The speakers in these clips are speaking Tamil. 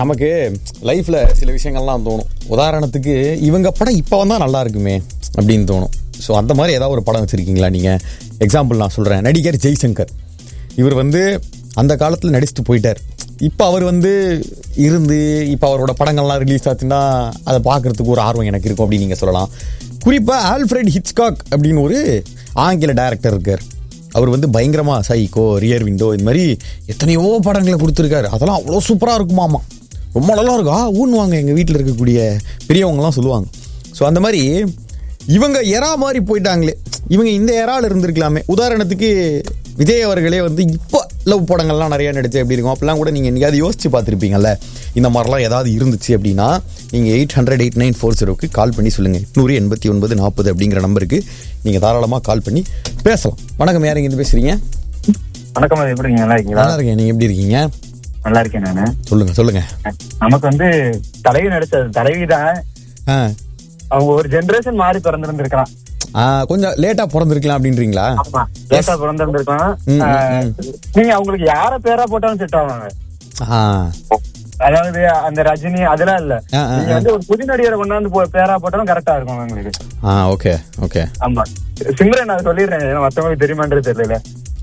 நமக்கு லைஃப்ல சில விஷயங்கள்லாம் தோணும் உதாரணத்துக்கு இவங்க படம் இப்போ வந்தா நல்லா இருக்குமே அப்படின்னு தோணும் ஸோ அந்த மாதிரி ஏதாவது ஒரு படம் வச்சிருக்கீங்களா நீங்க எக்ஸாம்பிள் நான் சொல்றேன் நடிகர் ஜெய்சங்கர் இவர் வந்து அந்த காலத்தில் நடிச்சுட்டு போயிட்டார் இப்போ அவர் வந்து இருந்து இப்போ அவரோட படங்கள்லாம் ரிலீஸ் ஆச்சுன்னா அதை பார்க்கறதுக்கு ஒரு ஆர்வம் எனக்கு இருக்கும் அப்படின்னு நீங்கள் சொல்லலாம் குறிப்பாக ஆல்ஃப்ரெட் ஹிச்காக் அப்படின்னு ஒரு ஆங்கில டைரக்டர் இருக்கார் அவர் வந்து பயங்கரமா சைக்கோ ரியர் விண்டோ இந்த மாதிரி எத்தனையோ படங்களை கொடுத்துருக்காரு அதெல்லாம் அவ்வளோ சூப்பராக இருக்குமாமா ரொம்ப நல்லா இருக்கா ஊன்னுவாங்க எங்கள் வீட்டில் இருக்கக்கூடிய பெரியவங்கலாம் சொல்லுவாங்க ஸோ அந்த மாதிரி இவங்க எறா மாதிரி போயிட்டாங்களே இவங்க இந்த எறால இருந்திருக்கலாமே உதாரணத்துக்கு விஜய் அவர்களே வந்து இப்போ லவ் படங்கள்லாம் நிறைய நடிச்சு எப்படி இருக்கும் அப்பெல்லாம் கூட நீங்கள் என்னைக்காவது யோசிச்சு பார்த்துருப்பீங்கல்ல இந்த மாதிரிலாம் ஏதாவது இருந்துச்சு அப்படின்னா நீங்கள் eight hundred eight nine four ஜீரோக்கு கால் பண்ணி சொல்லுங்கள் எட்நூறு எண்பத்தி ஒன்பது நாற்பது அப்படிங்கிற நம்பருக்கு நீங்கள் தாராளமாக கால் பண்ணி பேசலாம் வணக்கம் யார் இருந்து பேசுறீங்க வணக்கம் அது எப்படிங்க நல்லா இருக்கீங்களா நல்லா இருக்கேன் நீங்கள் எப்படி இருக்கீங்க நல்லா இருக்கேன் நானு சொல்லுங்க சொல்லுங்க நமக்கு வந்து தலைவி நடிச்சது தலைவி தான் ஆ அவங்க ஒரு ஜெனரேஷன் மாறி பிறந்திருந்திருக்கலாம் ஆ, கொஞ்சம் லேட்டாக பிறந்திருக்கலாம் அப்படின்றீங்களா ஆமா லேட்டா பிறந்திருந்திருக்கலாம் ம், ம், ஆஹ், நீங்க அவங்களுக்கு யார பேரா போட்டாலும் செட் ஆவாங்க ஆ அதாவது அந்த ரஜினி அதெல்லாம் இல்ல ஆ, ஆ, நீங்க வந்து ஒரு புது நடிகரை கொண்டாந்து போ- பேரா போட்டாலும் கரெக்டா இருக்கும் உங்களுக்கு ஆ ஓகே ஓகே ஆமா சிம்ரன் நான் சொல்லிடுறேன் ஏன்னா மத்தவங்களுக்கு தெரியுமான்றது தெரியல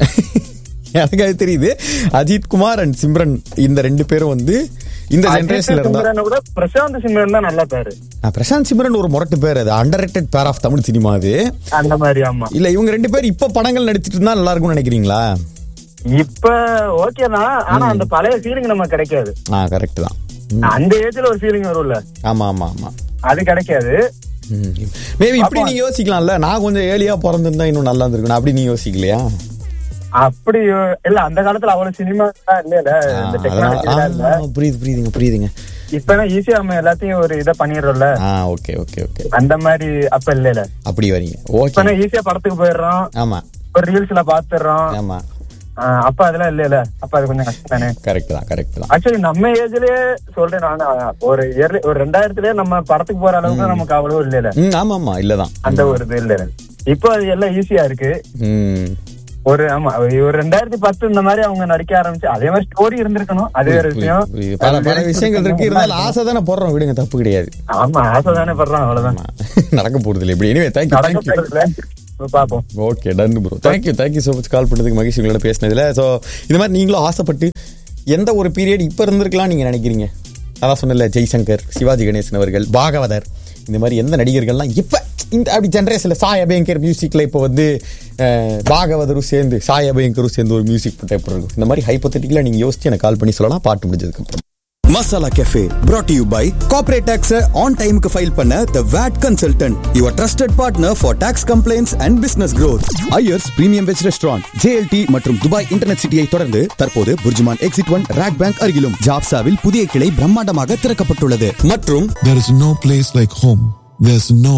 எனக்கு அது தெரியுது அஜித் குமார் அண்ட் சிம்ரன் இந்த ரெண்டு பேரும் வந்து இந்த ஜெனரேஷன்ல இருந்தா சிம்ரனை விட பிரசாந்த் சிம்ரன் தான் நல்ல பேரு ஆ, பிரசாந்த் சிம்ரன் ஒரு முரட்டு பேர் அது under pair of Tamil cinema அது அந்த மாதிரி ஆமா இல்ல இவங்க ரெண்டு பேர் இப்ப படங்கள் நடிச்சிட்டு இருந்தா நல்லா இருக்கும்னு நினைக்கிறீங்களா இப்ப ஓகே தான் ஆனா அந்த பழைய ஃபீலிங் நமக்கு கிடைக்காது ஆ கரெக்ட் தான் ம், அந்த ஏஜ்ல ஒரு ஃபீலிங் வரும்ல ஆமா ஆமா ஆமா அது கிடைக்காது மேபி இப்படி நீங்க யோசிக்கலாம்ல நான் கொஞ்சம் ஏலியா பிறந்திருந்தா இன்னும் நல்லா இருந்திருக்கும் அப்படி நீங்க யோசிக்கலையா அப்படி இல்ல அந்த காலத்துல அவ்வளவு சினிமா இல்ல ஆ, இந்த அதனால டெக்னாலஜி இல்ல ஆ, புரியுது புரியுதுங்க புரியுதுங்க இப்ப ஈஸியா நம்ம எல்லாத்தையும் ஒரு இதை பண்ணிடுறோம்ல ஆ ஓகே ஓகே ஓகே அந்த மாதிரி அப்ப இல்ல இல்ல அப்படி வரீங்க இப்ப ஓகே ஈஸியா படத்துக்கு போயிடுறோம் ஆமா ஒரு ரீல்ஸ்ல பாத்துடுறோம் ஆமா ஆ, அப்ப அதெல்லாம் இல்ல இல்ல அப்ப அது கொஞ்சம் கஷ்டம் தானே கரெக்ட் தான் கரெக்ட் தான் ஆக்சுவலி நம்ம ஏஜ்லயே சொல்றேன் நானு ஒரு இயர்லி ஒரு ரெண்டாயிரத்துலயே நம்ம படத்துக்கு போற அளவுக்கு நமக்கு அவ்வளவு இல்ல இல்ல ம் ஆமா ஆமா இல்லதான் அந்த ஒரு இது இல்ல இப்போ அது எல்லாம் ஈஸியா இருக்கு ம் ஒரு ஆமா ஒரு ரெண்டாயிரத்தி பத்து இந்த மாதிரி அவங்க நடிக்க ஆரம்பிச்சு அதே மாதிரி ஸ்டோரி இருந்திருக்கணும் அது வேற விஷயம் புரியுது. பல பல விஷயங்கள் இருக்கு இருந்தாலும் ஆசை தானே போடுறோம் விடுங்க தப்பு கிடையாது ஆமா ஆசை தானே படுறான் அவ்வளவுதான் ஆமா. நடக்க போறது இல்லை இப்படி எனிவே தேங்க்யூ நடக்க தேங்க்யூ போறதுல பாப்போம் okay done bro thank you thank you so much call பண்ணதுக்கு மகிழ்ச்சி உங்களோட பேசினதுல ஸோ இந்த மாதிரி நீங்களும் ஆசைப்பட்டு எந்த ஒரு பீரியட் இப்போ இருந்திருக்கலாம் நீங்க நினைக்கிறீங்க அதான் சொன்னல ஜெய்சங்கர் சிவாஜி கணேசன் அவர்கள் பாகவதர் இந்த மாதிரி எந்த நடிகர்கள்லாம் இப்போ இந்த அப்படி ஜென்ரேஷனில் சாய் அபயங்கர் மியூசிக்கில் இப்போ வந்து அஹ், பாகவதரும் சேர்ந்து சாய் அபயங்கரும் சேர்ந்து ஒரு மியூசிக் போட்டு எப்படி இருக்கும் இந்த மாதிரி ஹைப்போத்தட்டிக்கலாக நீங்கள் யோசிச்சு எனக்கு கால் பண்ணி சொல்லலாம் பாட்டு முடிஞ்சதுக்கப்புறம் Masala cafe brought to you by corporate tax on டைமுக்கு ஃபைல் பண்ண the VAT consultant your trusted partner for tax complaints and business growth Iyers premium veg restaurant JLT மற்றும் துபாய் இன்டர்நெட் சிட்டியை தொடர்ந்து தற்போது BurJuman exit one RAK bank அருகிலும் ஜாப்சாவில் புதிய கிளை பிரம்மாண்டமாக திறக்கப்பட்டுள்ளது மற்றும் There is no place like home. There's no